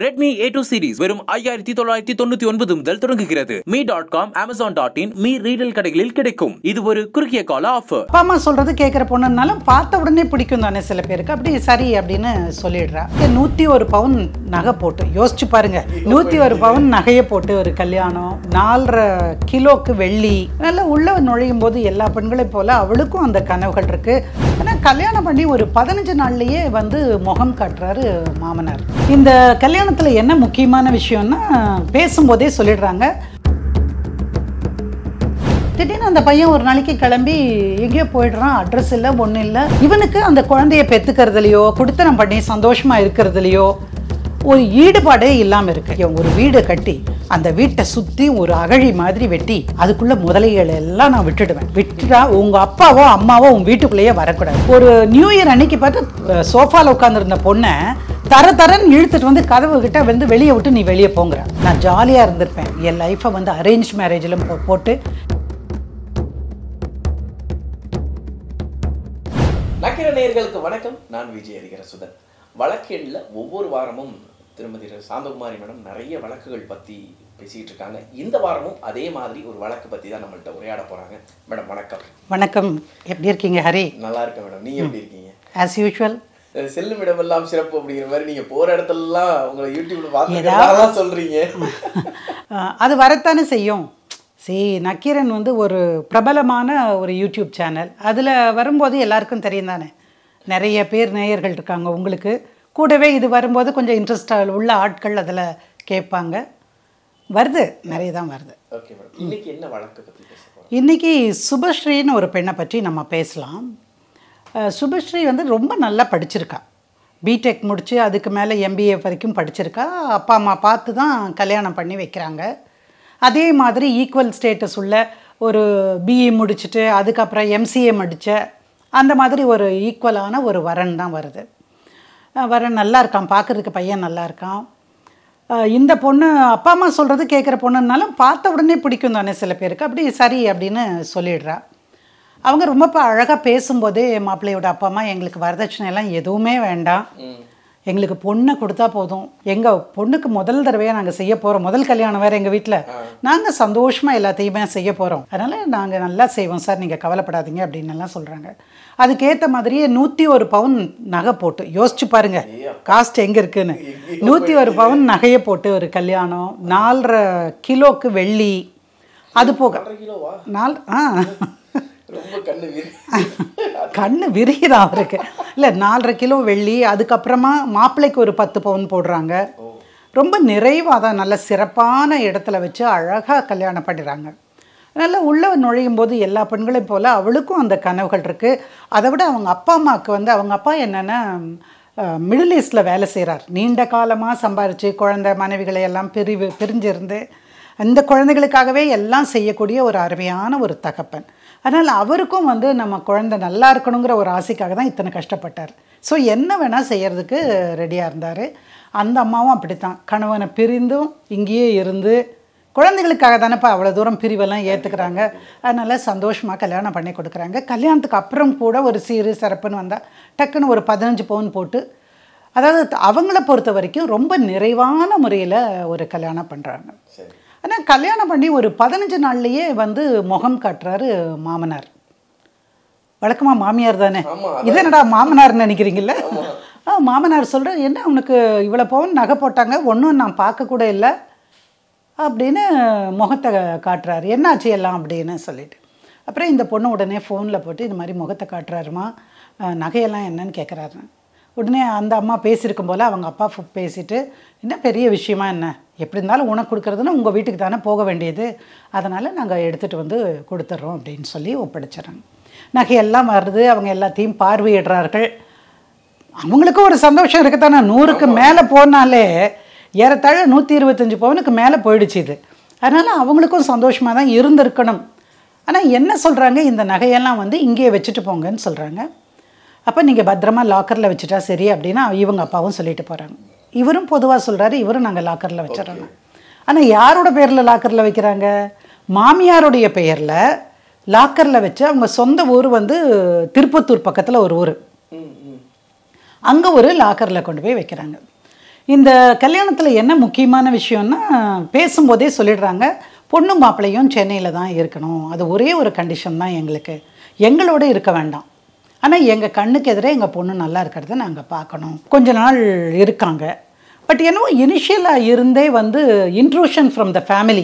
Redmi ஏ two series வெறும் ஐயாயிரத்தி தொள்ளாயிரத்தி தொண்ணூத்தி ஒன்பது முதல் தொடங்குகிறது Mi dot com Amazon dot in Mi retail கடைகளில் கிடைக்கும் இது ஒரு குறுகிய கால ஆஃபர் அப்பா அம்மா சொல்றது கேட்குற பொண்ணுனாலும் பார்த்த உடனே பிடிக்கும் தானே சில பேருக்கு அப்படி சரி அப்படின்னு சொல்லிடுறா நூற்றி ஒரு பவுன் நகை போட்டு யோசிச்சு பாருங்க நூற்றி ஒரு பவுன் நகையை போட்டு ஒரு கல்யாணம் நாலரை கிலோக்கு வெள்ளி நல்லா உள்ள நுழையும் போது எல்லா பெண்களைப் போல அவளுக்கும் அந்த கனவுகள் இருக்கு ஆனால் கல்யாணம் பண்ணி ஒரு பதினஞ்சு நாள்லயே வந்து முகம் காட்டுறாரு மாமனார் இந்த கல்யாணத்தில் என்ன முக்கியமான விஷயம்னா பேசும்போதே சொல்லிடுறாங்க திடீர்னு அந்த பையன் ஒரு நாளைக்கு கிளம்பி எங்கேயோ போயிடுறான் அட்ரஸ் இல்லை ஒன்றும் இல்லை இவனுக்கு அந்த குழந்தைய பெற்றுக்கிறதுலையோ குடித்தனம் பண்ணி சந்தோஷமா இருக்கிறதுலையோ ஒரு ஈடுபாடே இல்லாமல் இருக்கு இவன் ஒரு வீடு கட்டி அந்த வீட்டை சுற்றி ஒரு அகழி மாதிரி வெட்டி அதுக்குள்ள முதலைகள் எல்லாம் நான் விட்டுடுவேன் விட்டுட்டா உங்க அப்பாவோ அம்மாவோ உன் வீட்டுக்குள்ளேயே வரக்கூடாது ஒரு நியூ இயர் அன்னைக்கு பார்த்து சோஃபாவில் உட்காந்துருந்த பொண்ணை தர தரன்னு இழுத்துட்டு வந்து கதவு கிட்ட வந்து வெளியே விட்டு நீ வெளியே போங்கிற நான் ஜாலியாக இருந்திருப்பேன் என் லைஃப்பை வந்து அரேஞ்ச் மேரேஜில் போட்டு நக்கிர நேயர்களுக்கு வணக்கம் நான் விஜய் ஹரிகர சுதன் வழக்கெண்ணில் ஒவ்வொரு வாரமும் திருமதி சாந்தகுமாரி மேடம் நிறைய வழக்குகள் பற்றி பேசிகிட்டு இருக்காங்க இந்த வாரமும் அதே மாதிரி ஒரு வழக்கு பற்றி தான் நம்மள்ட்ட உரையாட போகிறாங்க மேடம் வணக்கம் வணக்கம் எப்படி இருக்கீங்க ஹரி நல்லா இருக்கேன் மேடம் நீங்கள் எப்படி இருக்கீங்க ஆஸ் யூஷுவல் அஹ் செல்லும் இடமெல்லாம் சிறப்பு அப்படிங்கிற மாதிரி நீங்கள் போகிற இடத்துலலாம் உங்களை யூடியூப்ல ஏதாவது- பார்த்து சொல்கிறீங்க அது வரத்தானே செய்யும் சரி நக்கீரன் வந்து ஒரு பிரபலமான ஒரு யூடியூப் சேனல் அதில் வரும்போது எல்லாருக்கும் தெரியும் தானே நிறைய பேர் நேயர்கள் இருக்காங்க உங்களுக்கு கூடவே இது வரும்போது கொஞ்சம் இன்ட்ரெஸ்ட் உள்ள ஆட்கள் அதில் கேட்பாங்க வருது நிறைய தான் வருது ஓகே மேடம் இன்னைக்கு என்ன வழக்கு பற்றி பேச போகிறோம் இன்றைக்கி சுபஸ்ரீன்னு ஒரு பெண்ணை பற்றி நம்ம பேசலாம் அஹ் சுபஸ்ரீ வந்து ரொம்ப நல்லா படிச்சிருக்கா பிடெக் முடித்து அதுக்கு மேலே எம்பிஏ வரைக்கும் படிச்சிருக்கா அப்பா அம்மா பார்த்து தான் கல்யாணம் பண்ணி வைக்கிறாங்க அதே மாதிரி ஈக்குவல் ஸ்டேட்டஸ் உள்ள ஒரு பிஇ முடிச்சுட்டு அதுக்கப்புறம் எம்சிஏ முடித்த அந்த மாதிரி ஒரு ஈக்குவலான ஒரு வரன் தான் வருது அஹ் வரன் நல்லா இருக்கான் பார்க்குறதுக்கு பையன் நல்லா இருக்கான் அஹ் இந்த பொண்ணு அப்பா அம்மா சொல்கிறது கேட்குற பொண்ணுனாலும் பார்த்த உடனே பிடிக்கும் தானே சில பேருக்கு அப்படி சரி அப்படின்னு சொல்லிடுறா அவங்க ரொம்ப அழகாக பேசும்போதே மாப்பிள்ளையோட அப்பா அம்மா எங்களுக்கு வரதட்சணை எல்லாம் எதுவுமே வேண்டாம் எங்களுக்கு பொண்ணை கொடுத்தா போதும் எங்கள் பொண்ணுக்கு முதல் தடவையாக நாங்கள் செய்ய போகிறோம் முதல் கல்யாணம் வேறு எங்கள் வீட்டில் நாங்கள் சந்தோஷமாக எல்லாத்தையுமே செய்ய போகிறோம் அதனால் நாங்கள் நல்லா செய்வோம் சார் நீங்கள் கவலைப்படாதீங்க அப்படின்னு எல்லாம் சொல்கிறாங்க அதுக்கேற்ற மாதிரியே நூற்றி ஒரு பவுன் நகை போட்டு யோசிச்சு பாருங்க காஸ்ட் எங்கே இருக்குன்னு நூற்றி ஒரு பவுன் நகையை போட்டு ஒரு கல்யாணம் நாலரை கிலோக்கு வெள்ளி அது போக ஒன்றரை கிலோவா நாலு ஆ ரொம்ப கண்ணு வீர் கண்ணு விரியுதா அவருக்கு இல்லை நாலரை கிலோ வெள்ளி அதுக்கப்புறமா மாப்பிள்ளைக்கு ஒரு பத்து பவுன் போடுறாங்க ரொம்ப நிறைவாக தான் நல்ல சிறப்பான இடத்துல வச்சு அழகாக கல்யாணம் பண்ணிடுறாங்க அதனால் உள்ள நுழையும் போது எல்லா பெண்களையும் போல் அவளுக்கும் அந்த கனவுகள் இருக்குது அதை விட அவங்க அப்பா அம்மாவுக்கு வந்து அவங்க அப்பா என்னென்னா மிடில் ஈஸ்டில் வேலை செய்கிறார் நீண்ட காலமாக சம்பாரித்து குழந்தை மனைவிகளை எல்லாம் பிரிவு பிரிஞ்சிருந்து அந்த குழந்தைகளுக்காகவே எல்லாம் செய்யக்கூடிய ஒரு அருமையான ஒரு தகப்பன் அதனால் அவருக்கும் வந்து நம்ம குழந்தை நல்லா இருக்கணுங்கிற ஒரு ஆசைக்காக தான் இத்தனை கஷ்டப்பட்டார் ஸோ என்ன வேணால் செய்யறதுக்கு ரெடியாக இருந்தார் அந்த அம்மாவும் அப்படித்தான் கணவனை பிரிந்தும் இங்கேயே இருந்து குழந்தைகளுக்காக தானேப்பா அவ்வளோ தூரம் பிரிவெல்லாம் ஏற்றுக்கிறாங்க அதனால் சந்தோஷமாக கல்யாணம் பண்ணி கொடுக்குறாங்க கல்யாணத்துக்கு அப்புறம் கூட ஒரு சீரு சிறப்புன்னு வந்தால் டக்குன்னு ஒரு பதினஞ்சு பவுன் போட்டு அதாவது அவங்கள பொறுத்த வரைக்கும் ரொம்ப நிறைவான முறையில் ஒரு கல்யாணம் பண்ணுறாங்க சரி ஆனால் கல்யாணம் பண்ணி ஒரு பதினஞ்சு நாள்லயே வந்து முகம் காட்டுறாரு மாமனார் வழக்கமா மாமியார் தானே ஆமா, இது என்னடா மாமனார்னு நினைக்கிறீங்கல்ல ஆ மாமனார் சொல்ற என்ன அவனுக்கு இவ்வளோ பவுன் நகை போட்டாங்க ஒன்றும் நான் பார்க்க கூட இல்லை அப்படின்னு முகத்தை காட்டுறாரு என்னாச்சு எல்லாம் அப்படின்னு சொல்லிட்டு அப்புறம் இந்த பொண்ணு உடனே ஃபோனில் போட்டு இந்த மாதிரி முகத்தை காட்டுறாருமா அஹ், நகையெல்லாம் என்னன்னு கேட்குறாரு உடனே அந்த அம்மா பேசியிருக்கும் போல் அவங்க அப்பா ஃபு- பேசிட்டு என்ன பெரிய விஷயமா என்ன எப்படி இருந்தாலும் உனக்கு கொடுக்குறதுன்னா உங்கள் வீட்டுக்கு தானே போக வேண்டியது அதனால் நாங்கள் எடுத்துகிட்டு வந்து கொடுத்துட்றோம் அப்படின்னு சொல்லி ஒப்படைச்சிடுறாங்க நகையெல்லாம் வருது அவங்க எல்லாத்தையும் பார்வையிடுறார்கள் அவங்களுக்கும் ஒரு சந்தோஷம் இருக்குதானே நூறுக்கு மேலே போனாலே ஏறத்தாழ நூற்றி இருபத்தஞ்சி பவுனுக்கு மேலே போயிடுச்சு இது அதனால் அவங்களுக்கும் சந்தோஷமாக தான் இருந்திருக்கணும் ஆனால் என்ன சொல்கிறாங்க இந்த நகையெல்லாம் வந்து இங்கேயே வச்சுட்டு போங்கன்னு சொல்கிறாங்க அப்போ நீங்கள் பத்திரமா லாக்கரில் வச்சுட்டா சரி அப்படின்னா இவங்க அப்பாவும் சொல்லிட்டு போகிறாங்க இவரும் பொதுவாக சொல்கிறாரு இவரும் நாங்கள் லாக்கரில் வச்சிடறோம் ஆனால் யாரோட பேரில் லாக்கரில் வைக்கிறாங்க மாமியாருடைய பெயரில் லாக்கரில் வச்சு அவங்க சொந்த ஊர் வந்து திருப்பத்தூர் பக்கத்தில் ஒரு ஊர் ம் ம் அங்கே ஒரு லாக்கரில் கொண்டு போய் வைக்கிறாங்க இந்த கல்யாணத்தில் என்ன முக்கியமான விஷயம்னா பேசும்போதே சொல்லிடுறாங்க பொண்ணு மாப்பிள்ளையும் சென்னையில் தான் இருக்கணும் அது ஒரே ஒரு கண்டிஷன் தான் எங்களுக்கு எங்களோட இருக்க வேண்டாம் ஆனால் எங்கள் கண்ணுக்கு எதிரே எங்கள் பொண்ணு நல்லா இருக்கிறத நாங்கள் பார்க்கணும் கொஞ்ச நாள் இருக்காங்க பட் என்னவோ இனிஷியலாக இருந்தே வந்து இன்ட்ரூஷன் ஃப்ரம் த ஃபேமிலி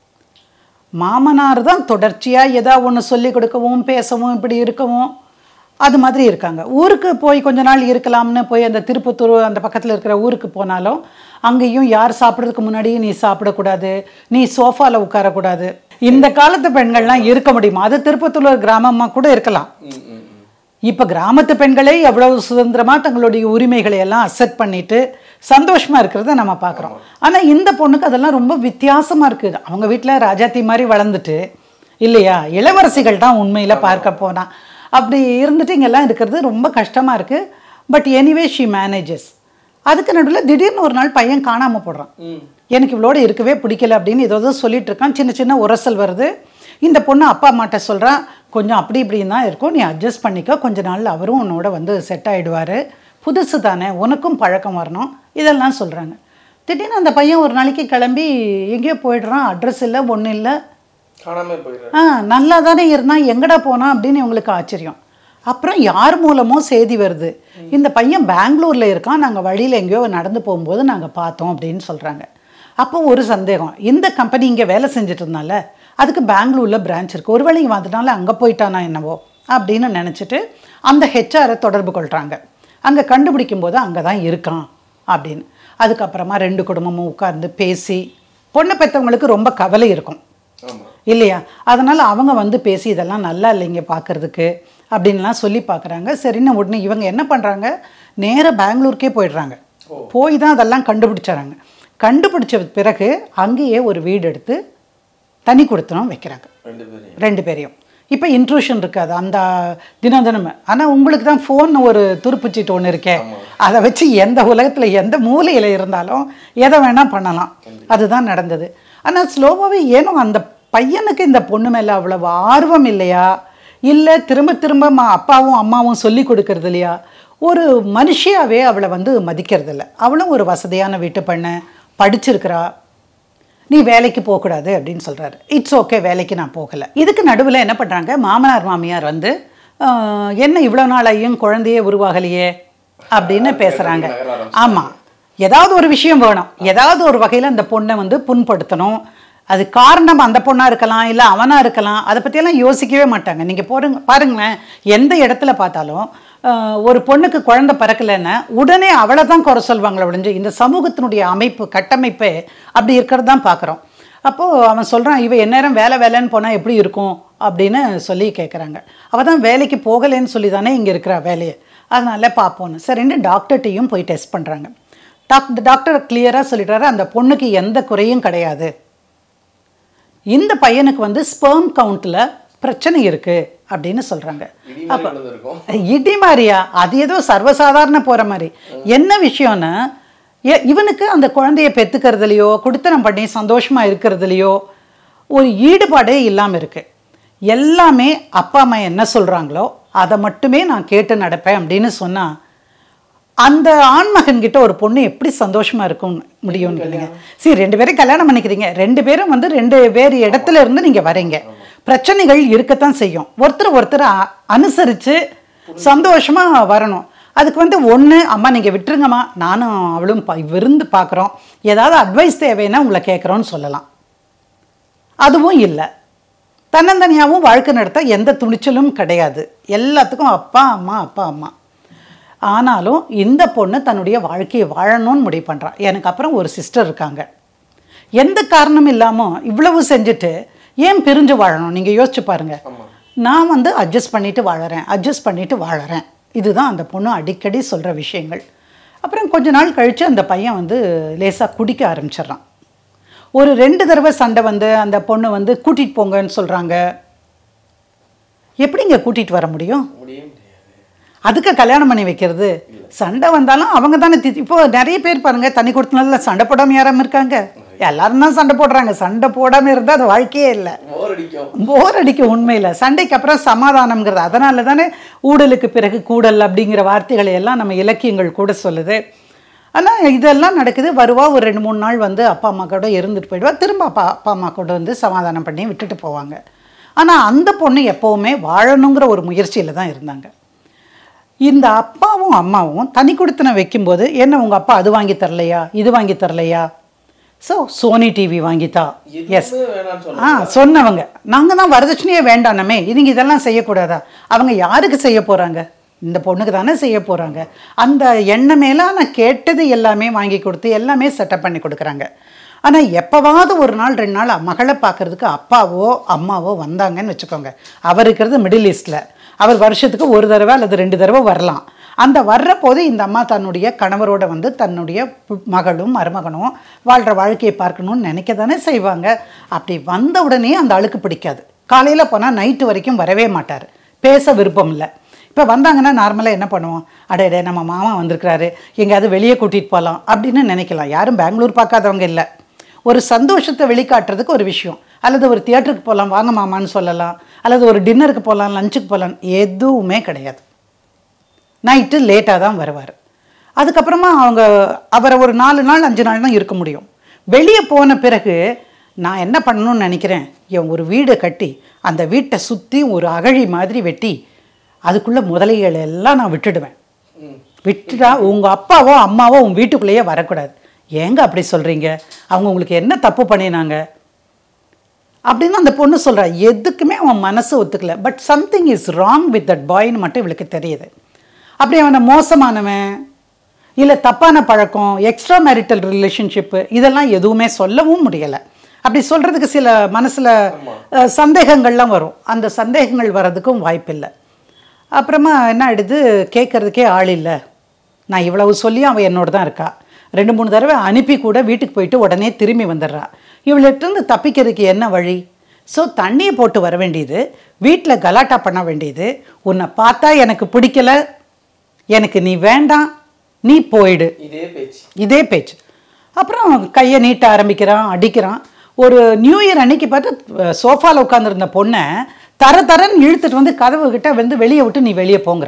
மாமனார் தான் தொடர்ச்சியாக ஏதா ஒன்று சொல்லி கொடுக்கவும் பேசவும் இப்படி இருக்கவும் அது மாதிரி இருக்காங்க ஊருக்கு போய் கொஞ்ச நாள் இருக்கலாம்னு போய் அந்த திருப்பத்தூர் அந்த பக்கத்தில் இருக்கிற ஊருக்கு போனாலும் அங்கேயும் யார் சாப்பிட்றதுக்கு முன்னாடி நீ சாப்பிடக்கூடாது நீ சோஃபாவில் உட்காரக்கூடாது இந்த காலத்து பெண்கள்லாம் இருக்க முடியுமா அது திருப்பத்தூர் கிராமமாக கூட இருக்கலாம் ம், ம், ம். இப்போ கிராமத்து பெண்களே எவ்வளவு சுதந்திரமா தங்களுடைய உரிமைகளை எல்லாம் அசெப்ட் பண்ணிட்டு சந்தோஷமா இருக்கிறத நம்ம பார்க்குறோம் ஆனா இந்த பொண்ணுக்கு அதெல்லாம் ரொம்ப வித்தியாசமா இருக்குது அவங்க வீட்ல ராஜாத்தி மாதிரி வளர்ந்துட்டு இல்லையா இளவரசிகள் தான் உண்மையில பார்க்க போனா அப்படி இருந்துட்டு இங்கெல்லாம் இருக்கிறது ரொம்ப கஷ்டமா இருக்கு பட் எனிவே ஷி மேனேஜஸ் அதுக்கு நடுவில் திடீர்னு ஒரு நாள் பையன் காணாம போடுறான் ம். எனக்கு இவளோட இருக்கவே பிடிக்கல அப்படின்னு ஏதோ ஏதோ சொல்லிட்டு இருக்கான் சின்ன சின்ன உரசல் வருது இந்த பொண்ணு அப்பா அம்மாட்ட சொல்கிறான் கொஞ்சம் அப்படி இப்படின்னு தான் இருக்கும் நீ அட்ஜஸ்ட் பண்ணிக்கோ கொஞ்ச நாள்ல அவரும் உன்னோட வந்து செட் ஆயிடுவாரு புதுசு தானே உனக்கும் பழக்கம் வரணும் இதெல்லாம் சொல்கிறாங்க திடீர்னு அந்த பையன் ஒரு நாளைக்கு கிளம்பி எங்கேயோ போயிடுறான் அட்ரஸ் இல்லை ஒன்றும் இல்லை காணாம போயிடுறாரு ஆ நல்லா தானே இருந்தான் எங்கடா போனான் அப்படின்னு இவங்களுக்கு ஆச்சரியம் அப்புறம் யார் மூலமோ செய்தி வருது இந்த பையன் பெங்களூர்ல இருக்கான் நாங்கள் வழியில் எங்கேயோ நடந்து போகும்போது நாங்கள் பார்த்தோம் அப்படின்னு சொல்கிறாங்க அப்போ ஒரு சந்தேகம் இந்த கம்பெனி இங்கே வேலை செஞ்சுட்டு இருந்தால அதுக்கு பெங்களூர்ல பிரான்ச் இருக்கு ஒருவேளை இவன் அதனால அங்கே போயிட்டானா என்னவோ அப்படின்னு நினச்சிட்டு அந்த ஹெச்ஆரை தொடர்பு கொள்கிறாங்க அங்கே கண்டுபிடிக்கும் போது அங்கே தான் இருக்கான் அப்படின்னு அதுக்கப்புறமா ரெண்டு குடும்பமும் உட்கார்ந்து பேசி பொண்ணை பெற்றவங்களுக்கு ரொம்ப கவலை இருக்கும் ஆமா இல்லையா அதனால் அவங்க வந்து பேசி இதெல்லாம் நல்லா இல்லைங்க பார்க்கறதுக்கு அப்படின்லாம் சொல்லி பார்க்குறாங்க சரின்னு உடனே இவங்க என்ன பண்ணுறாங்க நேராக பெங்களூருக்கே போயிடுறாங்க போய் தான் அதெல்லாம் கண்டுபிடிச்சாங்க கண்டுபிடிச்ச பிறகு அங்கேயே ஒரு வீடு எடுத்து தனி கொடுத்தனம் வைக்கிறாங்க ரெண்டு பேரையும் ரெண்டு பேரையும் இப்போ இன்ட்ரூஷன் இருக்காது அந்த தினம் தினம் ஆனால் உங்களுக்கு தான் ஃபோன் ஒரு துருப்புச்சீட்டு ஒன்று இருக்கே அதை வச்சு எந்த உலகத்தில் எந்த மூலையில் இருந்தாலும் எதை வேணால் பண்ணலாம் அதுதான் நடந்தது ஆனால் ஸ்லோவாகவே ஏனோ அந்த பையனுக்கு இந்த பொண்ணு மேலே அவ்வளவு ஆர்வம் இல்லையா இல்லை திரும்ப திரும்ப மா- அப்பாவும் அம்மாவும் சொல்லி கொடுக்கறது இல்லையா ஒரு மனுஷியாவே அவளை வந்து மதிக்கிறது இல்லை அவளும் ஒரு வசதியான வீட்டு பெண்ணு படிச்சிருக்கிறா நீ வேலைக்கு போகக்கூடாது அப்படின்னு சொல்கிறாரு இட்ஸ் ஓகே வேலைக்கு நான் போகலை இதுக்கு நடுவில் என்ன பண்ணுறாங்க மாமனார் மாமியார் வந்து "ஆஹ், என்ன இவ்வளோ நாளையும் குழந்தையே உருவாகலையே அப்படின்னு பேசுகிறாங்க ஆமாம் ஏதாவது ஒரு விஷயம் வேணும் ஏதாவது ஒரு வகையில் அந்த பொண்ணை வந்து புண்படுத்தணும் அது காரணம் அந்த பொண்ணாக இருக்கலாம் இல்லை அவனாக இருக்கலாம் அதை பற்றியெல்லாம் யோசிக்கவே மாட்டாங்க நீங்கள் போடுங்க பாருங்களேன் எந்த இடத்துல பார்த்தாலும் ஆஹ், ஒரு பொண்ணுக்கு குழந்தை பிறக்கலைன்னா உடனே அவளை தான் குறை சொல்வாங்களே ஒழிஞ்சு இந்த சமூகத்தினுடைய அமைப்பு கட்டமைப்பே அப்படி இருக்கிறது தான் பார்க்குறோம் அப்போது அவன் சொல்கிறான் இவ எந்நேரம் வேலை வேலைன்னு போனால் எப்படி இருக்கும் அப்படின்னு சொல்லி கேட்குறாங்க அவள் தான் வேலைக்கு போகலைன்னு சொல்லி தானே இங்கே இருக்கிறா வேலையை அதனால பார்ப்போன்னு சரின்னு டாக்டர்கிட்டையும் போய் டெஸ்ட் பண்ணுறாங்க டாக்டர் டாக்டர் கிளியராக சொல்லிட்டாரு அந்த பொண்ணுக்கு எந்த குறையும் கிடையாது இந்த பையனுக்கு வந்து ஸ்பெர்ம் கவுண்ட்டில் பிரச்சனை இருக்கு அப்படின்னு சொல்கிறாங்க இடி மாதிரி விழுந்திருக்கும் இடி மாதிரியா அது ஏதோ சர்வசாதாரண போகிற மாதிரி என்ன விஷயம்னா ஏ- இவனுக்கு அந்த குழந்தைய பெற்றுக்கிறதுலையோ குடித்தனம் பண்ணி சந்தோஷமாக இருக்கிறதுலையோ ஒரு ஈடுபாடே இல்லாமல் இருக்கு எல்லாமே அப்பா அம்மா என்ன சொல்கிறாங்களோ அதை மட்டுமே நான் கேட்டு நடப்பேன் அப்படின்னு சொன்னால் அந்த ஆண்மகன் கிட்ட ஒரு பொண்ணு எப்படி சந்தோஷமா இருக்கும் முடியும்னு கேளுங்க சரி ரெண்டு பேரும் கல்யாணம் பண்ணிக்கிறீங்க ரெண்டு பேரும் வந்து ரெண்டு வேறு இடத்துல இருந்து நீங்க வரீங்க பிரச்சனைகள் இருக்கத்தான் செய்யும் ஒருத்தர் ஒருத்தர் அ- அனுசரிச்சு சந்தோஷமா வரணும் அதுக்கு வந்து ஒண்ணு அம்மா நீங்க விட்டுருங்கம்மா நானும் அவளும் பா- விருந்து பார்க்குறோம் ஏதாவது அட்வைஸ் தேவைன்னா உங்களை கேட்குறோன்னு சொல்லலாம் அதுவும் இல்லை தன்னந்தனியாகவும் வாழ்க்கை நடத்த எந்த துணிச்சலும் கிடையாது எல்லாத்துக்கும் அப்பா அம்மா அப்பா அம்மா ஆனாலும் இந்த பொண்ணு தன்னுடைய வாழ்க்கையை வாழணும்னு முடிவு பண்ணுறான் எனக்கு அப்புறம் ஒரு சிஸ்டர் இருக்காங்க எந்த காரணமும் இல்லாமல் இவ்வளவு செஞ்சுட்டு ஏன் பிரிஞ்சு வாழணும் நீங்கள் யோசிச்சு பாருங்க ஆமா நான் வந்து அட்ஜஸ்ட் பண்ணிட்டு வாழறேன் அட்ஜஸ்ட் பண்ணிட்டு வாழறேன் இதுதான் அந்த பொண்ணு அடிக்கடி சொல்கிற விஷயங்கள் அப்புறம் கொஞ்ச நாள் கழித்து அந்த பையன் வந்து லேசாக குடிக்க ஆரம்பிச்சிடுறான் ஒரு ரெண்டு தடவை சண்டை வந்து அந்த பொண்ணு வந்து கூட்டிகிட்டு போங்கன்னு சொல்கிறாங்க எப்படிங்க கூட்டிகிட்டு வர முடியும் முடிய முடியாது அதுக்கு கல்யாணம் பண்ணி வைக்கிறது சண்டை வந்தாலும் அவங்க தானே தி இப்போ நிறைய பேர் பாருங்க தண்ணி கொடுத்தனால சண்டை போடாம யாராம இருக்காங்க எல்லாரும் தான் சண்டை போடுறாங்க சண்டை போடாம இருந்தால் அது வாழ்க்கையே இல்லை போர் அடிக்கும் போர் அடிக்கும் உண்மையில் சண்டைக்கு அப்புறம் சமாதானம்ங்கிறது அதனால தானே ஊடலுக்கு பிறகு கூடல் அப்படிங்கிற வார்த்தைகளை எல்லாம் நம்ம இலக்கியங்கள் கூட சொல்லுது ஆனால் இதெல்லாம் நடக்குது வருவா ஒரு ரெண்டு மூணு நாள் வந்து அப்பா அம்மா கூட இருந்துட்டு போயிடுவா திரும்ப அப்பா அப்பா அம்மா கூட வந்து சமாதானம் பண்ணி விட்டுட்டு போவாங்க ஆனால் அந்த பொண்ணு எப்போவுமே வாழணுங்கிற ஒரு முயற்சியில் தான் இருந்தாங்க இந்த அப்பாவும் அம்மாவும் தனி கொடுத்தனை வைக்கும்போது என்ன உங்கள் அப்பா அது வாங்கி தரலையா இது வாங்கி தரலையா ஸோ சோனி டிவி வாங்கித்தா எஸ் எதுவுமே வேணாம்னு சொல்ல ஆ சொன்னவங்க நாங்கள் தான் வரதட்சணையே வேண்டானமே இதுங்க இதெல்லாம் செய்யக்கூடாதா அவங்க யாருக்கு செய்ய போகிறாங்க இந்த பொண்ணுக்கு தானே செய்ய போகிறாங்க அந்த எண்ணமேலாம் நான் கேட்டது எல்லாமே வாங்கி கொடுத்து எல்லாமே செட்டப் பண்ணி கொடுக்குறாங்க ஆனால் எப்போவாவது ஒரு நாள் ரெண்டு நாள் மகளை பார்க்கறதுக்கு அப்பாவோ அம்மாவோ வந்தாங்கன்னு வச்சுக்கோங்க அவர் இருக்கிறது மிடில் ஈஸ்டில் அவர் வருஷத்துக்கு ஒரு தடவை அல்லது ரெண்டு தடவை வரலாம் அந்த வர்ற போது இந்த அம்மா தன்னுடைய கணவரோட வந்து தன்னுடைய பு- மகளும் மருமகனும் வாழ்கிற வாழ்க்கையை பார்க்கணும்னு நினைக்க தானே செய்வாங்க அப்படி வந்த உடனே அந்த அழுக்கு பிடிக்காது காலையில் போனால் நைட்டு வரைக்கும் வரவே மாட்டார் பேச விருப்பம் இல்லை இப்போ வந்தாங்கன்னா நார்மலாக என்ன பண்ணுவோம் அடே நம்ம மாமா வந்திருக்கிறாரு எங்கேயாவது வெளியே கூட்டிகிட்டு போகலாம் அப்படின்னு நினைக்கலாம் யாரும் பெங்களூர் பார்க்காதவங்க இல்லை ஒரு சந்தோஷத்தை வெளிக்காட்டுறதுக்கு ஒரு விஷயம் அல்லது ஒரு தியேட்டருக்கு போகலாம் வாங்க மாமான்னு சொல்லலாம் அல்லது ஒரு டின்னருக்கு போகலாம் லஞ்சுக்கு போகலாம் எதுவுமே கிடையாது நைட்டு லேட்டாக தான் வருவார் அதுக்கப்புறமா அவங்க அவரை ஒரு நாலு நாள் அஞ்சு நாள் தான் இருக்க முடியும் வெளியே போன பிறகு நான் என்ன பண்ணணும்னு நினைக்கிறேன் என் ஒரு வீடை கட்டி அந்த வீட்டை சுற்றி ஒரு அகழி மாதிரி வெட்டி அதுக்குள்ளே முதலைகள் எல்லாம் நான் விட்டுடுவேன் விட்டுட்டா உங்கள் அப்பாவோ அம்மாவோ உன் வீட்டுக்குள்ளேயே வரக்கூடாது ஏங்க அப்படி சொல்கிறீங்க அவங்க உங்களுக்கு என்ன தப்பு பண்ணினாங்க அப்படின்னு அந்த பொண்ணு சொல்றா எதுக்குமே அவன் மனசு ஒத்துக்கல but something is wrong with that பாய்னு மட்டும் இவளுக்கு தெரியுது அப்படி அவனை மோசமானவன் இல்லை தப்பான பழக்கம் எக்ஸ்ட்ரா மேரிட்டல் ரிலேஷன்ஷிப்பு இதெல்லாம் எதுவுமே சொல்லவும் முடியலை அப்படி சொல்கிறதுக்கு சில மனசில் சந்தேகங்கள்லாம் வரும் அந்த சந்தேகங்கள் வர்றதுக்கும் வாய்ப்பில்லை அப்புறமா என்ன ஆயிடுது கேட்கறதுக்கே ஆள் இல்லை நான் இவ்வளவு சொல்லி அவள் என்னோட தான் இருக்கா ரெண்டு மூணு தடவை அனுப்பி கூட வீட்டுக்கு போயிட்டு உடனே திரும்பி வந்துடுறா இவள்கிட்டருந்து தப்பிக்கிறதுக்கு என்ன வழி ஸோ தண்ணியை போட்டு வர வேண்டியது வீட்டில் கலாட்டா பண்ண வேண்டியது உன்னை பார்த்தா எனக்கு பிடிக்கல எனக்கு நீ வேண்டாம் நீ போயிடு இதே பேச்சு இதே பேச்சு அப்புறம் கையை நீட்ட ஆரம்பிக்கிறான் அடிக்கிறான் ஒரு நியூ இயர் அன்னைக்கு பார்த்து சோஃபாவில் உட்காந்துருந்த பொண்ணை தர தரன்னு இழுத்துட்டு வந்து கதவு கிட்ட வந்து வெளியே விட்டு நீ வெளியே போங்கிற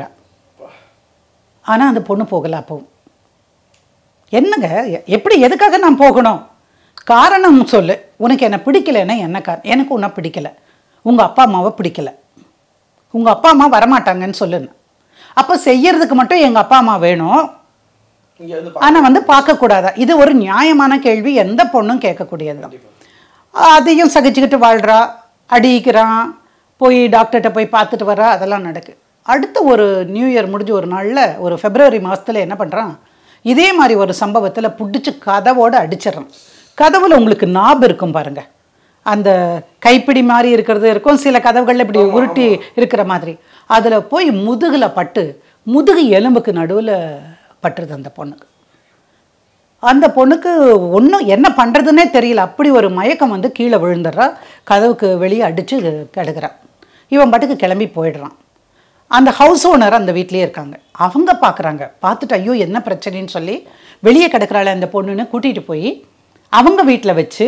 ஆனால் அந்த பொண்ணு போகல அப்பவும் என்னங்க எ- எப்படி எதுக்காக நான் போகணும் காரணம் சொல்லு உனக்கு என்ன பிடிக்கலைன்னா என்ன காரணம் எனக்கு உன்னை பிடிக்கல உங்கள் அப்பா அம்மாவை பிடிக்கல உங்கள் அப்பா அம்மா வரமாட்டாங்கன்னு சொல்லுன்னு அப்போ செய்யறதுக்கு மட்டும் எங்கள் அப்பா அம்மா வேணும் இங்க வந்து ஆனால் வந்து பார்க்கக்கூடாதா இது ஒரு நியாயமான கேள்வி எந்த பொண்ணும் கேட்கக்கூடியது தான் அதையும் சகிச்சுக்கிட்டு வாழ்கிறா அடிக்கிறான் போய் டாக்டர்கிட்ட போய் பார்த்துட்டு வரா அதெல்லாம் நடக்கு அடுத்த ஒரு நியூ இயர் முடிஞ்ச ஒரு நாளில் ஒரு ஃபெப்ரவரி மாதத்தில் என்ன பண்ணுறான் இதே மாதிரி ஒரு சம்பவத்தில் பிடிச்சி கதவோடு அடிச்சிடுறான் கதவுல உங்களுக்கு நாப் இருக்கும் பாருங்க அந்த கைப்பிடி மாதிரி இருக்கிறது இருக்கும் சில கதவுகளில் இப்படி உருட்டி இருக்கிற மாதிரி அதில் போய் முதுகில் பட்டு முதுகு எலும்புக்கு நடுவில் பட்டுருது அந்த பொண்ணுக்கு அந்த பொண்ணுக்கு ஒன்றும் என்ன பண்ணுறதுனே தெரியல அப்படி ஒரு மயக்கம் வந்து கீழே விழுந்துடுறா கதவுக்கு வெளியே அடித்து கிடக்குறான் இவன் பாட்டுக்கு கிளம்பி போயிடுறான் அந்த ஹவுஸ் ஓனர் அந்த வீட்லேயே இருக்காங்க அவங்க பார்க்குறாங்க பார்த்துட்டு ஐயோ என்ன பிரச்சனைன்னு சொல்லி வெளியே கிடக்குறாளே அந்த பொண்ணுன்னு கூட்டிகிட்டு போய் அவங்க வீட்டில் வச்சு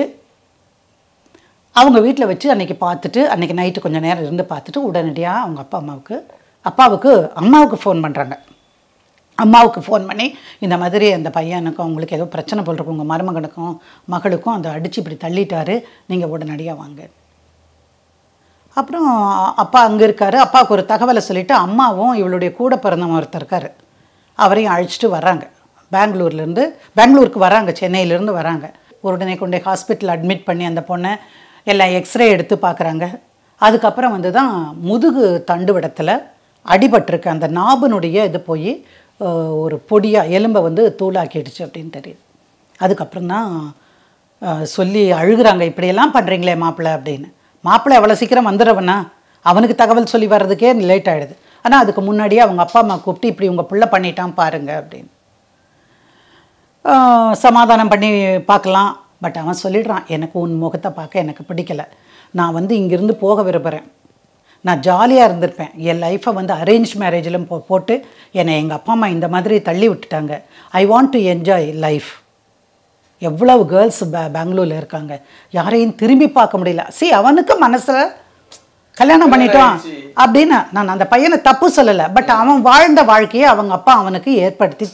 அவங்க வீட்டில் வச்சு அன்னைக்கு பார்த்துட்டு அன்னைக்கு நைட்டு கொஞ்சம் நேரம் இருந்து பார்த்துட்டு உடனடியாக அவங்க அப்பா அம்மாவுக்கு அப்பாவுக்கு அம்மாவுக்கு ஃபோன் பண்ணுறாங்க அம்மாவுக்கு ஃபோன் பண்ணி இந்த மாதிரி அந்த பையனுக்கும் உங்களுக்கு ஏதோ பிரச்சனை போல் இருக்கு உங்கள் மருமகனுக்கும் மகளுக்கும் அந்த அடித்து இப்படி தள்ளிட்டாரு நீங்கள் உடனடியாக வாங்க அப்புறம் அப்பா அங்கே இருக்காரு அப்பாவுக்கு ஒரு தகவலை சொல்லிவிட்டு அம்மாவும் இவளுடைய கூட பிறந்தவன் ஒருத்தர் இருக்காரு அவரையும் அழைச்சிட்டு வர்றாங்க பெங்களூர்லேருந்து பெங்களூருக்கு வராங்க சென்னையிலேருந்து வராங்க உடனே கொண்டு ஹாஸ்பிட்டல் அட்மிட் பண்ணி அந்த பொண்ணை எல்லாம் எக்ஸ்ரே எடுத்து பார்க்குறாங்க அதுக்கப்புறம் வந்து தான் முதுகு தண்டுவடத்தில் அடிபட்டிருக்கு அந்த நாபனுடைய இது போய் அஹ், ஒரு பொடியாக எலும்பை வந்து தூளாக்கிடுச்சு அப்படின்னு தெரியுது அதுக்கப்புறம் தான் அஹ், சொல்லி அழுகுறாங்க இப்படியெல்லாம் பண்ணுறீங்களே மாப்பிள்ளை அப்படின்னு மாப்பிள்ளை எவ்வளோ சீக்கிரம் வந்துடுறவனா அவனுக்கு தகவல் சொல்லி வர்றதுக்கே லேட் ஆகிடுது ஆனால் அதுக்கு முன்னாடியே அவங்க அப்பா அம்மா கூப்பிட்டு இப்படி உங்கள் புள்ள பண்ணிட்டான் பாருங்க அப்படின்னு ஆஹ் சமாதானம் பண்ணி பார்க்கலாம் பட் அவன் சொல்லிடுறான் எனக்கு உன் முகத்தை பார்க்க எனக்கு பிடிக்கல நான் வந்து இங்கிருந்து போக விரும்புகிறேன் நான் ஜாலியாக இருந்திருப்பேன் என் லைஃப்பை வந்து அரேஞ்ச் மேரேஜிலும் போ போட்டு என்னை எங்கள் அப்பா அம்மா இந்த மாதிரி தள்ளி விட்டுட்டாங்க I want to enjoy life எவ்வளவு கேர்ள்ஸ் பெ பெங்களூரில் இருக்காங்க யாரையும் திரும்பி பார்க்க முடியல see அவனுக்கு மனசில் கல்யாணம் பண்ணிட்டோம் அப்படின்னு நான் அந்த பையனை தப்பு சொல்லலை பட் அவன் வாழ்ந்த வாழ்க்கையை அவங்க அப்பா அவனுக்கு ஏற்படுத்தி தரல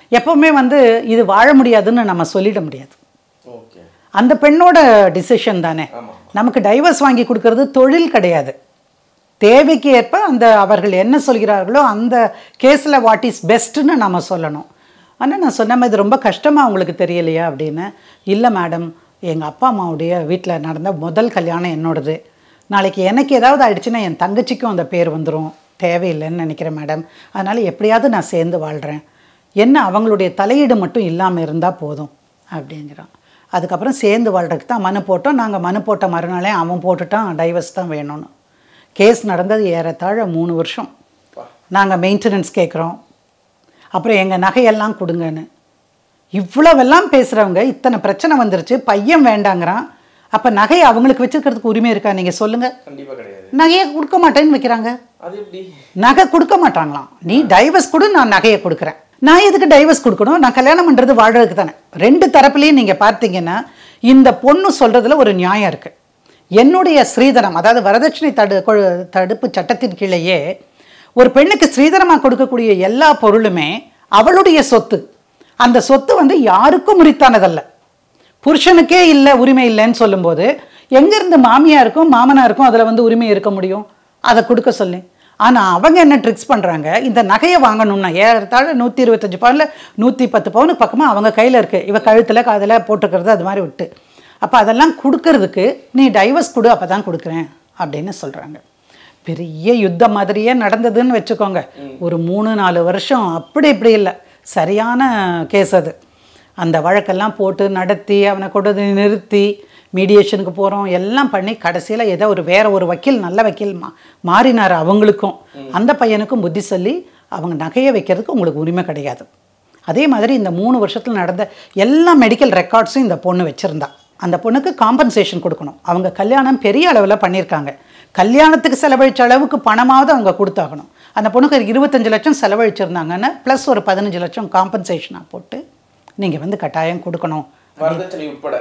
எப்பவுமே வந்து இது வாழ முடியாதுன்னு நம்ம சொல்லிட முடியாது ஓகே அந்த பெண்ணோட டிசிஷன் தானே ஆமா. நமக்கு டைவர்ஸ் வாங்கி கொடுக்கறது தொழில் கிடையாது தேவைக்கு ஏற்ப அந்த அவர்கள் என்ன சொல்கிறார்களோ அந்த கேஸில் வாட் இஸ் பெஸ்ட்டுன்னு நம்ம சொல்லணும் ஆனால் நான் சொன்ன மாதிரி ரொம்ப கஷ்டமாக உங்களுக்கு தெரியலையா அப்படின்னு இல்லை மேடம் எங்கள் அப்பா அம்மாவுடைய வீட்டில் நடந்த முதல் கல்யாணம் என்னோடது நாளைக்கு எனக்கு ஏதாவது ஆயிடுச்சுன்னா என் தங்கச்சிக்கும் அந்த பேர் வந்துடும் தேவையில்லைன்னு நினைக்கிறேன் மேடம் அதனால் எப்படியாவது நான் சேர்ந்து வாழ்கிறேன் என்ன அவங்களுடைய தலையீடு மட்டும் இல்லாமல் இருந்தால் போதும் அப்படிங்கிறான் அதுக்கப்புறம் சேர்ந்து வாழ்றதுக்கு தான் மனு போட்டோம் நாங்கள் மனு போட்ட மறுநாளே அவன் போட்டுட்டான் டைவர்ஸ் தான் வேணும்னு கேஸ் நடந்தது ஏறத்தாழ மூணு வருஷம் நாங்கள் மெயின்டெனன்ஸ் கேட்குறோம் அப்புறம் எங்கள் நகையெல்லாம் கொடுங்கன்னு இவ்வளவெல்லாம் பேசுகிறவங்க இத்தனை பிரச்சனை வந்துருச்சு பையன் வேண்டாங்கிறான் அப்போ நகையை அவங்களுக்கு வச்சுக்கிறதுக்கு உரிமை இருக்கா நீங்கள் சொல்லுங்கள் கண்டிப்பா கிடையாது நகையை கொடுக்க மாட்டேன்னு வைக்கிறாங்க அது எப்படி நகை கொடுக்க மாட்டாங்களாம் நீ டைவர்ஸ் கொடு நான் நகையை கொடுக்குறேன் நான் எதுக்கு டைவர்ஸ் கொடுக்கணும் நான் கல்யாணம் பண்ணுறது வாழ்றதுக்கு தானே ரெண்டு தரப்புலையும் நீங்கள் பார்த்தீங்கன்னா இந்த பொண்ணு சொல்கிறதுல ஒரு நியாயம் இருக்குது என்னுடைய ஸ்ரீதரம் அதாவது வரதட்சணை தடு கொ- தடுப்பு சட்டத்தின் கீழேயே ஒரு பெண்ணுக்கு ஸ்ரீதரமாக கொடுக்கக்கூடிய எல்லா பொருளுமே அவளுடைய சொத்து அந்த சொத்து வந்து யாருக்கும் உரித்தானதல்ல புருஷனுக்கே இல்லை உரிமை இல்லைன்னு சொல்லும்போது எங்கேருந்து மாமியாருக்கும் மாமனாருக்கும் அதில் வந்து உரிமை இருக்க முடியும் அதை கொடுக்க சொல்லி ஆனால் அவங்க என்ன ட்ரிக்ஸ் பண்ணுறாங்க இந்த நகையை வாங்கணும்னா ஏறத்தாழ நூற்றி இருபத்தஞ்சு பவுனில் நூற்றி பத்து பவுனுக்கு பக்கமாக அவங்க கையில் இருக்குது இவ கழுத்தில் காதில் போட்டுக்கிறது அது மாதிரி விட்டு அப்போ அதெல்லாம் கொடுக்கறதுக்கு நீ டைவர்ஸ் கொடு அப்போ தான் கொடுக்குறேன் அப்படின்னு சொல்கிறாங்க பெரிய யுத்தம் மாதிரியே நடந்ததுன்னு வச்சுக்கோங்க ஒரு மூணு நாலு வருஷம் அப்படி இப்படி இல்லை சரியான கேஸ் அது அந்த வழக்கெல்லாம் போட்டு நடத்தி அவனை கொண்டு வந்து நிறுத்தி மீடியேஷனுக்கு போகிறோம் எல்லாம் பண்ணி கடைசியில் ஏதோ ஒரு வேற ஒரு வக்கீல் நல்ல வக்கீல் மா மாறினார் அவங்களுக்கும் அந்த பையனுக்கும் புத்தி சொல்லி அவங்க நகையை வைக்கிறதுக்கு உங்களுக்கு உரிமை கிடையாது அதே மாதிரி இந்த மூணு வருஷத்தில் நடந்த எல்லா மெடிக்கல் ரெக்கார்ட்ஸும் இந்த பொண்ணு வச்சுருந்தா அந்த பொண்ணுக்கு காம்பன்சேஷன் கொடுக்கணும் அவங்க கல்யாணம் பெரிய அளவில் பண்ணியிருக்காங்க கல்யாணத்துக்கு செலவழிச்ச அளவுக்கு பணமாவது அவங்க கொடுத்தாகணும் அந்த பொண்ணுக்கு ஒரு இருபத்தஞ்சு லட்சம் செலவழிச்சிருந்தாங்கன்னா ப்ளஸ் ஒரு பதினஞ்சு லட்சம் காம்பன்சேஷனாக போட்டு நீங்கள் வந்து கட்டாயம் கொடுக்கணும் வரதட்சணை உட்பட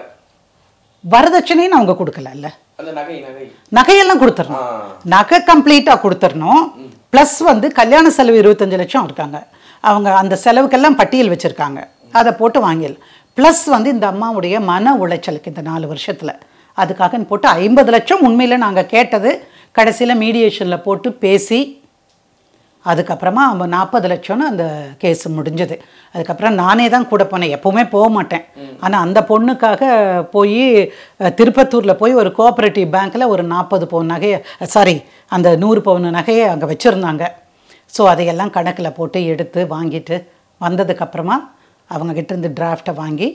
வரதட்சணைன்னு அவங்க கொடுக்கலல்ல அந்த நகை நகை நகையெல்லாம் கொடுத்துடணும் ஆ. நகை கம்ப்ளீட்டாக கொடுத்துடணும் ப்ளஸ் வந்து கல்யாண செலவு இருபத்தஞ்சு லட்சம் இருக்காங்க அவங்க அந்த செலவுக்கெல்லாம் பட்டியல் வச்சுருக்காங்க அதை போட்டு வாங்கிடலாம் ப்ளஸ் வந்து இந்த அம்மாவுடைய மன உளைச்சலுக்கு இந்த நாலு வருஷத்தில் அதுக்காக போட்டு ஐம்பது லட்சம் உண்மையில் நாங்கள் கேட்டது கடைசியில் மீடியேஷனில் போட்டு பேசி அதுக்கப்புறமா அவன் நாற்பது லட்சம்னு அந்த கேஸ் முடிஞ்சது அதுக்கப்புறம் நானே தான் கூட போனேன் எப்போவுமே போக மாட்டேன் ஆனால் அந்த பொண்ணுக்காக போய் அஹ், திருப்பத்தூரில் போய் ஒரு கோஆப்ரேட்டிவ் பேங்க்கில் ஒரு நாற்பது பவுன் நகையை சாரி அந்த நூறு பவுன் நகையை அங்கே வச்சுருந்தாங்க ஸோ அதையெல்லாம் கணக்கில் போட்டு எடுத்து வாங்கிட்டு வந்ததுக்கப்புறமா அவங்கக்கிட்ட இருந்து டிராஃப்டை வாங்கி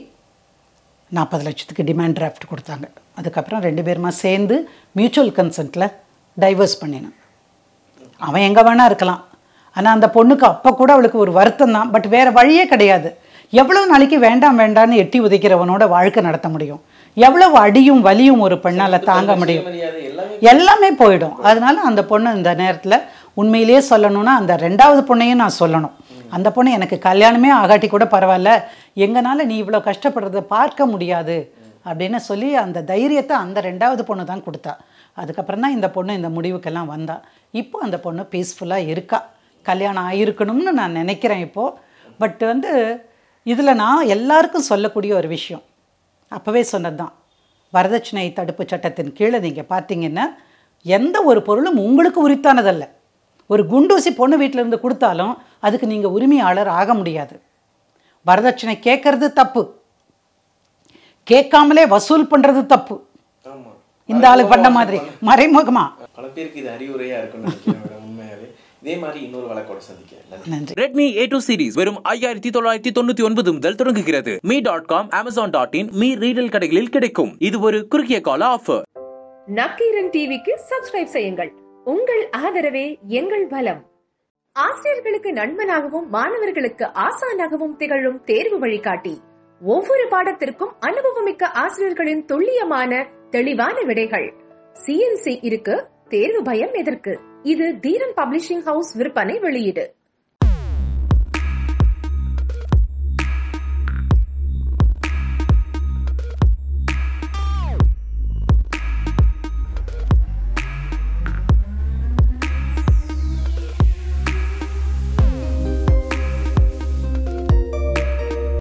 நாற்பது லட்சத்துக்கு டிமாண்ட் டிராஃப்ட் கொடுத்தாங்க அதுக்கப்புறம் ரெண்டு பேருமா சேர்ந்து மியூச்சுவல் கன்சென்ட்டில் டைவர்ஸ் பண்ணினோம் அவன் எங்கே வேணா இருக்கலாம் ஆனால் அந்த பொண்ணுக்கு அப்போ கூட அவளுக்கு ஒரு வருத்தம் தான் பட் வேறு வழியே கிடையாது எவ்வளோ நாளைக்கு வேண்டாம் வேண்டாம்னு எட்டி உதைக்கிறவனோட வாழ்க்கை நடத்த முடியும் எவ்வளவு அடியும் வலியும் ஒரு பெண்ணால் தாங்க முடியும் மரியாதை எல்லாமே எல்லாமே போயிடும் அதனால அந்த பொண்ணு இந்த நேரத்தில் உண்மையிலேயே சொல்லணும்னா அந்த ரெண்டாவது பொண்ணையும் நான் சொல்லணும் அந்த பொண்ணு எனக்கு கல்யாணமே ஆகாட்டி கூட பரவாயில்ல எங்கனால நீ இவ்வளோ கஷ்டப்படுறத பார்க்க முடியாது அப்படின்னு சொல்லி அந்த தைரியத்தை அந்த ரெண்டாவது பொண்ணு தான் கொடுத்தா அதுக்கப்புறம் தான் இந்த பொண்ணு இந்த முடிவுக்கெல்லாம் வந்தா இப்போ அந்த பொண்ணு பீஸ்ஃபுல்லாக இருக்கா கல்யாணம் ஆயிருக்கணும்னு நான் நினைக்கிறேன் இப்போது பட் வந்து இதில் நான் எல்லாருக்கும் சொல்லக்கூடிய ஒரு விஷயம் அப்போவே சொன்னது தான் வரதட்சணை தடுப்பு சட்டத்தின் கீழே நீங்கள் பார்த்தீங்கன்னா எந்த ஒரு பொருளும் உங்களுக்கு உரித்தானதல்ல ஒரு குண்டூசி பொண்ணு வீட்டில் இருந்து கொடுத்தாலும் அதுக்கு நீங்கள் உரிமையாளர் ஆக முடியாது வரதட்சணை கேட்கறது தப்பு கேட்காமலே வசூல் பண்ணுறது தப்பு ஆமா இந்த ஆளு பண்ண மாதிரி மறைமுகமா பல பேருக்கு இது அறிவுரையா இருக்கும்னு நினைக்கிறேன் மேடம் உண்மையாவே இதே மாதிரி இன்னொரு வழக்கோட சந்திக்க நன்றி நன்றி ரெட்மி ஏ டூ சீரிஸ் வெறும் ஐயாயிரத்தி தொள்ளாயிரத்தி தொண்ணூத்தி ஒன்பது முதல் தொடங்குகிறது Mi dot com Amazon dot in Mi retail கடைகளில் கிடைக்கும் இது ஒரு குறுகிய கால ஆஃபர் நக்கீரன் டிவிக்கு சப்ஸ்கிரைப் செய்யுங்கள் உங்கள் ஆதரவே எங்கள் பலம் ஆசிரியர்களுக்கு நண்பனாகவும் மாணவர்களுக்கு ஆசானாகவும் திகழும் தேர்வு வழிகாட்டி ஒவ்வொரு பாடத்திற்கும் அனுபவமிக்க ஆசிரியர்களின் துல்லியமான தெளிவான விடைகள் சிஎன்சி இருக்கு தேர்வு பயம் எதற்கு இது தீரன் பப்ளிஷிங் ஹவுஸ் விற்பனை வெளியீடு